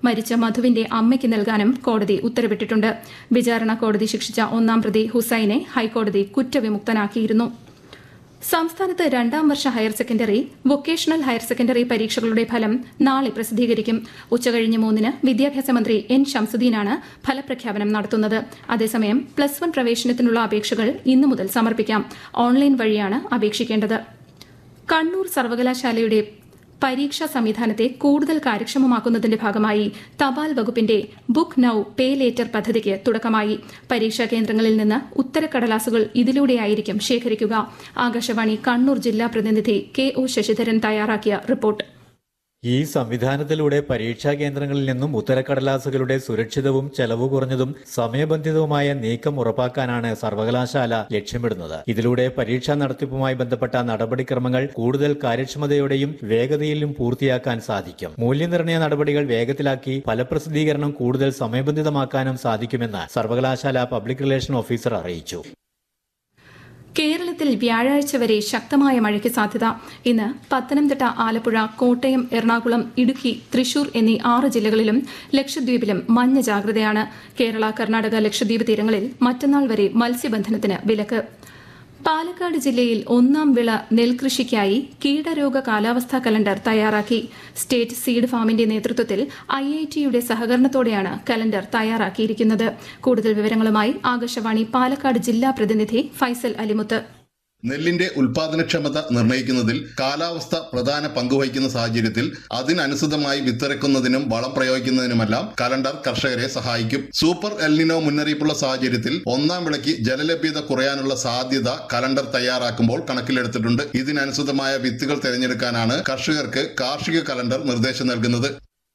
മരിച്ച മധുവിന്റെ അമ്മയ്ക്ക് നൽകാനും കോടതി ഉത്തരവിട്ടിട്ടുണ്ട് വിചാരണ കോടതി ശിക്ഷിച്ച ഒന്നാം പ്രതി ഹുസൈനെ ഹൈക്കോടതി കുറ്റവിമുക്തനാക്കിയിരുന്നു സംസ്ഥാനത്ത് രണ്ടാം വർഷ higher secondary vocational higher secondary പരീക്ഷകളുടെ ഫലം നാളെ പ്രസിദ്ധീകരിക്കും ഉച്ചകഴിഞ്ഞ് മൂന്നിന് വിദ്യാഭ്യാസ മന്ത്രി എൻ ഷംസുദ്ദീനാണ് ഫലപ്രഖ്യാപനം നടത്തുന്നത് അതേസമയം പ്ലസ് വൺ പ്രവേശനത്തിനുള്ള അപേക്ഷകൾ ഇന്നു മുതൽ സമർപ്പിക്കാം ഓൺലൈൻ വഴിയാണ് അപേക്ഷിക്കേണ്ടത് കണ്ണൂർ സർവകലാശാലയുടെ പരീക്ഷാ സംവിധാനത്തെ കൂടുതൽ കാര്യക്ഷമമാക്കുന്നതിന്റെ ഭാഗമായി തപാൽ വകുപ്പിന്റെ ബുക്ക് നൌ പേ ലേറ്റർ പദ്ധതിക്ക് തുടക്കമായി പരീക്ഷാ കേന്ദ്രങ്ങളിൽ നിന്ന് ഉത്തരക്കടലാസുകൾ ഇതിലൂടെയായിരിക്കും ശേഖരിക്കുക ആകാശവാണി കണ്ണൂർ ജില്ലാ പ്രതിനിധി കെ ഒ ശശിധരൻ തയ്യാറാക്കിയ റിപ്പോർട്ട് ഈ സംവിധാനത്തിലൂടെ പരീക്ഷാ കേന്ദ്രങ്ങളിൽ നിന്നും ഉത്തരക്കടലാസുകളുടെ സുരക്ഷിതവും ചെലവ് കുറഞ്ഞതും സമയബന്ധിതവുമായ നീക്കം ഉറപ്പാക്കാനാണ് സർവകലാശാല ലക്ഷ്യമിടുന്നത് ഇതിലൂടെ പരീക്ഷാ നടത്തിപ്പുമായി ബന്ധപ്പെട്ട നടപടിക്രമങ്ങൾ കൂടുതൽ കാര്യക്ഷമതയോടെയും വേഗതയിലും പൂർത്തിയാക്കാൻ സാധിക്കും മൂല്യനിർണ്ണയ നടപടികൾ വേഗത്തിലാക്കി ഫലപ്രസിദ്ധീകരണം കൂടുതൽ സമയബന്ധിതമാക്കാനും സാധിക്കുമെന്ന് സർവകലാശാല പബ്ലിക് റിലേഷൻ ഓഫീസർ അറിയിച്ചു കേരളത്തിൽ വ്യാഴാഴ്ച വരെ ശക്തമായ മഴയ്ക്ക് സാധ്യത ഇന്ന് പത്തനംതിട്ട ആലപ്പുഴ കോട്ടയം എറണാകുളം ഇടുക്കി തൃശൂർ എന്നീ ആറ് ജില്ലകളിലും ലക്ഷദ്വീപിലും മഞ്ഞ ജാഗ്രതയാണ് കേരള കർണാടക ലക്ഷദ്വീപ് തീരങ്ങളിൽ മറ്റന്നാൾ വരെ മത്സ്യബന്ധനത്തിന് വിലക്ക് പാലക്കാട് ജില്ലയിൽ ഒന്നാം വിള നെൽകൃഷിക്കായി കീടരോഗ കാലാവസ്ഥാ കലണ്ടർ തയ്യാറാക്കി സ്റ്റേറ്റ് സീഡ് ഫാമിന്റെ നേതൃത്വത്തിൽ ഐ ഐ ടിയുടെ സഹകരണത്തോടെയാണ് കലണ്ടർ തയ്യാറാക്കിയിരിക്കുന്നത് കൂടുതൽ വിവരങ്ങളുമായി ആകാശവാണി പാലക്കാട് ജില്ലാ പ്രതിനിധി ഫൈസൽ അലിമുത്ത് നെല്ലിന്റെ ഉൽപാദനക്ഷമത നിർണ്ണയിക്കുന്നതിൽ കാലാവസ്ഥ പ്രധാന പങ്കുവഹിക്കുന്ന സാഹചര്യത്തിൽ അതിനനുസൃതമായി വിത്തിറക്കുന്നതിനും വളം പ്രയോഗിക്കുന്നതിനുമെല്ലാം കലണ്ടർ കർഷകരെ സഹായിക്കും സൂപ്പർ എൽനിനോ മുന്നറിയിപ്പുള്ള സാഹചര്യത്തിൽ ഒന്നാം വിളയ്ക്ക് ജലലഭ്യത കുറയാനുള്ള സാധ്യത കലണ്ടർ തയ്യാറാക്കുമ്പോൾ കണക്കിലെടുത്തിട്ടുണ്ട് ഇതിനനുസൃതമായ വിത്തുകൾ തിരഞ്ഞെടുക്കാനാണ് കർഷകർക്ക് കാർഷിക കലണ്ടർ നിർദ്ദേശം നൽകുന്നത്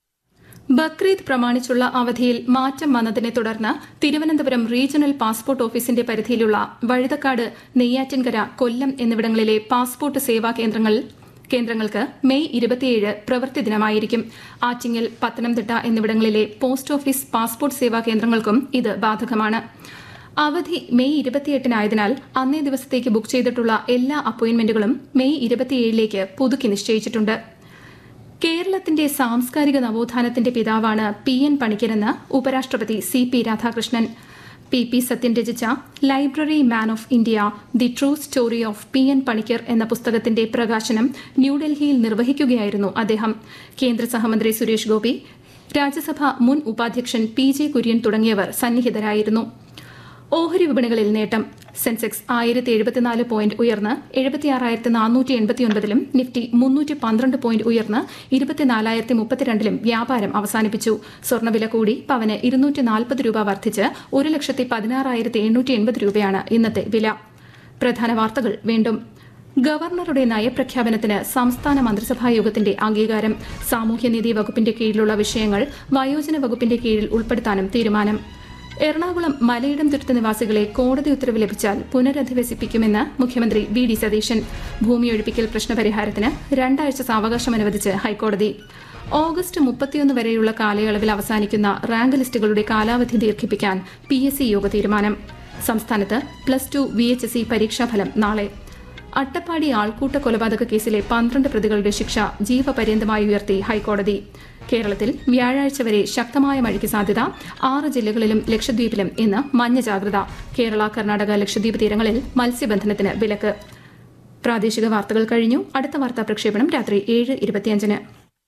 ബക്രീദ് പ്രമാണിച്ചുള്ള അവധിയിൽ മാറ്റം വന്നതിനെ തുടർന്ന് തിരുവനന്തപുരം റീജിയണൽ പാസ്പോർട്ട് ഓഫീസിന്റെ പരിധിയിലുള്ള വഴുതക്കാട് നെയ്യാറ്റിൻകര കൊല്ലം എന്നിവിടങ്ങളിലെ പാസ്പോർട്ട് സേവാ കേന്ദ്രങ്ങൾ കേന്ദ്രങ്ങൾക്ക് മെയ് ഇരുപത്തിയേഴ് പ്രവൃത്തി ദിനമായിരിക്കും ആറ്റിങ്ങൽ പത്തനംതിട്ട എന്നിവിടങ്ങളിലെ പോസ്റ്റ് ഓഫീസ് പാസ്പോർട്ട് സേവാ കേന്ദ്രങ്ങൾക്കും ഇത് ബാധകമാണ് അവധി മെയ് ഇരുപത്തിയെട്ടിനായതിനാൽ അന്നേ ദിവസത്തേക്ക് ബുക്ക് ചെയ്തിട്ടുള്ള എല്ലാ അപ്പോയിന്റ്മെന്റുകളും മെയ് ഇരുപത്തിയേഴിലേക്ക് പുതുക്കി നിശ്ചയിച്ചിട്ടുണ്ട് കേരളത്തിന്റെ സാംസ്കാരിക നവോത്ഥാനത്തിന്റെ പിതാവാണ് പി എൻ പണിക്കരെന്ന് ഉപരാഷ്ട്രപതി C P Radhakrishnan P P Sathyan രചിച്ച library man of India the true story of P N Panicker എന്ന പുസ്തകത്തിന്റെ പ്രകാശനം ന്യൂഡൽഹിയിൽ നിർവഹിക്കുകയായിരുന്നു അദ്ദേഹം കേന്ദ്ര സഹമന്ത്രി സുരേഷ് ഗോപി രാജ്യസഭ മുൻ ഉപാധ്യക്ഷൻ പി ജെ കുര്യൻ തുടങ്ങിയവർ സന്നിഹിതരായിരുന്നു ഓഹരി വിപണികളിൽ നേട്ടം സെൻസെക്സ് ആയിരത്തി എഴുപത്തിനാല് പോയിന്റ് ഉയർന്ന് എഴുപത്തിയാറായിരത്തി നാനൂറ്റി എൺപത്തിയൊൻപതിലും നിഫ്റ്റി മുന്നൂറ്റി പന്ത്രണ്ട് പോയിന്റ് ഉയർന്ന് ഇരുപത്തിനാലായിരത്തി മുപ്പത്തിരണ്ടിലും വ്യാപാരം അവസാനിപ്പിച്ചു സ്വർണ്ണവില കൂടി പവന് ഇരുന്നൂറ്റി നാൽപ്പത് രൂപ വർദ്ധിച്ച് ഒരു ലക്ഷത്തി പതിനാറായിരത്തി എണ്ണൂറ്റി എൺപത് രൂപയാണ് ഇന്നത്തെ വില പ്രധാന വാർത്തകൾ വീണ്ടും ഗവർണറുടെ നയപ്രഖ്യാപനത്തിന് സംസ്ഥാന മന്ത്രിസഭാ യോഗത്തിന്റെ അംഗീകാരം സാമൂഹ്യനീതി വകുപ്പിന്റെ കീഴിലുള്ള വിഷയങ്ങൾ വയോജന വകുപ്പിന്റെ കീഴിൽ ഉൾപ്പെടുത്താനും തീരുമാനം എറണാകുളം മലയിടം തുരുത്ത് നിവാസികളെ കോടതി ഉത്തരവ് ലഭിച്ചാൽ പുനരധിവസിപ്പിക്കുമെന്ന് മുഖ്യമന്ത്രി വി ഡി സതീശൻ ഭൂമിയൊഴിപ്പിക്കൽ പ്രശ്നപരിഹാരത്തിന് രണ്ടാഴ്ച സാവകാശം അനുവദിച്ച് ഹൈക്കോടതി ഓഗസ്റ്റ് മുപ്പത്തിയൊന്ന് വരെയുള്ള കാലയളവിൽ അവസാനിക്കുന്ന റാങ്ക് ലിസ്റ്റുകളുടെ കാലാവധി ദീർഘിപ്പിക്കാൻ പി എസ് സി യോഗ തീരുമാനം സംസ്ഥാനത്ത് plus two V H S E പരീക്ഷാഫലം നാളെ അട്ടപ്പാടി ആൾക്കൂട്ട കൊലപാതക കേസിലെ പന്ത്രണ്ട് പ്രതികളുടെ ശിക്ഷ ജീവപര്യന്തമായി ഉയർത്തി ഹൈക്കോടതി കേരളത്തിൽ വ്യാഴാഴ്ച വരെ ശക്തമായ മഴയ്ക്ക് സാധ്യത ആറ് ജില്ലകളിലും ലക്ഷദ്വീപിലും ഇന്ന് മഞ്ഞ ജാഗ്രത കേരള കർണാടക ലക്ഷദ്വീപ് തീരങ്ങളിൽ മത്സ്യബന്ധനത്തിന് വിലക്ക് പ്രാദേശിക വാർത്തകൾ കഴിഞ്ഞു അടുത്ത വാർത്താ പ്രക്ഷേപണം രാത്രി ഏഴ് ഇരുപത്തിയഞ്ചിന്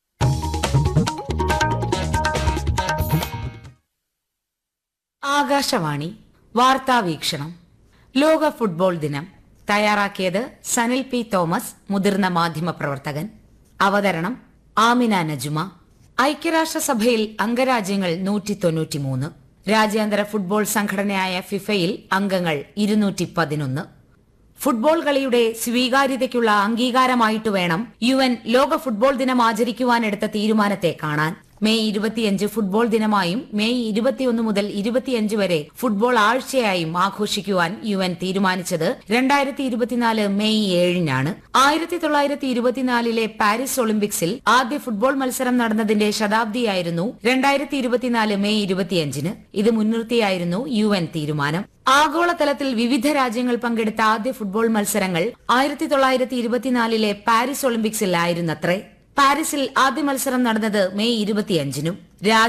ആകാശവാണി വാർത്താ വീക്ഷണം ലോക ഫുട്ബോൾ ദിനം തയ്യാറാക്കിയത് സനിൽ പി തോമസ് മുതിർന്ന മാധ്യമപ്രവർത്തകൻ അവതരണം ആമിന നജുമ ഐക്യരാഷ്ട്രസഭയിൽ അംഗരാജ്യങ്ങൾ നൂറ്റി തൊണ്ണൂറ്റിമൂന്ന് രാജ്യാന്തര ഫുട്ബോൾ സംഘടനയായ ഫിഫയിൽ അംഗങ്ങൾ ഇരുന്നൂറ്റി പതിനൊന്ന് ഫുട്ബോൾ കളിയുടെ സ്വീകാര്യതയ്ക്കുള്ള അംഗീകാരമായിട്ട് വേണം യു എൻ ലോക ഫുട്ബോൾ ദിനം ആചരിക്കുവാനെടുത്ത തീരുമാനത്തെ കാണാൻ മെയ് ഇരുപത്തിയഞ്ച് ഫുട്ബോൾ ദിനമായും മെയ് ഇരുപത്തിയൊന്ന് മുതൽ ഇരുപത്തിയഞ്ച് വരെ ഫുട്ബോൾ ആഴ്ചയായും ആഘോഷിക്കുവാൻ യു എൻ തീരുമാനിച്ചത് രണ്ടായിരത്തി ഇരുപത്തിനാല് മെയ് ഏഴിനാണ് ആയിരത്തി തൊള്ളായിരത്തി ഇരുപത്തിനാലിലെ പാരീസ് ഒളിമ്പിക്സിൽ ആദ്യ ഫുട്ബോൾ മത്സരം നടന്നതിന്റെ ശതാബ്ദിയായിരുന്നു രണ്ടായിരത്തി ഇരുപത്തിനാല് മെയ് ഇരുപത്തിയഞ്ചിന് ഇത് മുൻനിർത്തിയായിരുന്നു യു എൻ തീരുമാനം ആഗോളതലത്തിൽ വിവിധ രാജ്യങ്ങൾ പങ്കെടുത്ത ആദ്യ ഫുട്ബോൾ മത്സരങ്ങൾ ആയിരത്തി തൊള്ളായിരത്തി ഇരുപത്തിനാലിലെ പാരീസ് ഒളിമ്പിക്സിൽ ആയിരുന്നത്രേ പാരീസിൽ ആദ്യ മത്സരം നടന്നത് മെയ് ഇരുപത്തിയഞ്ചിനും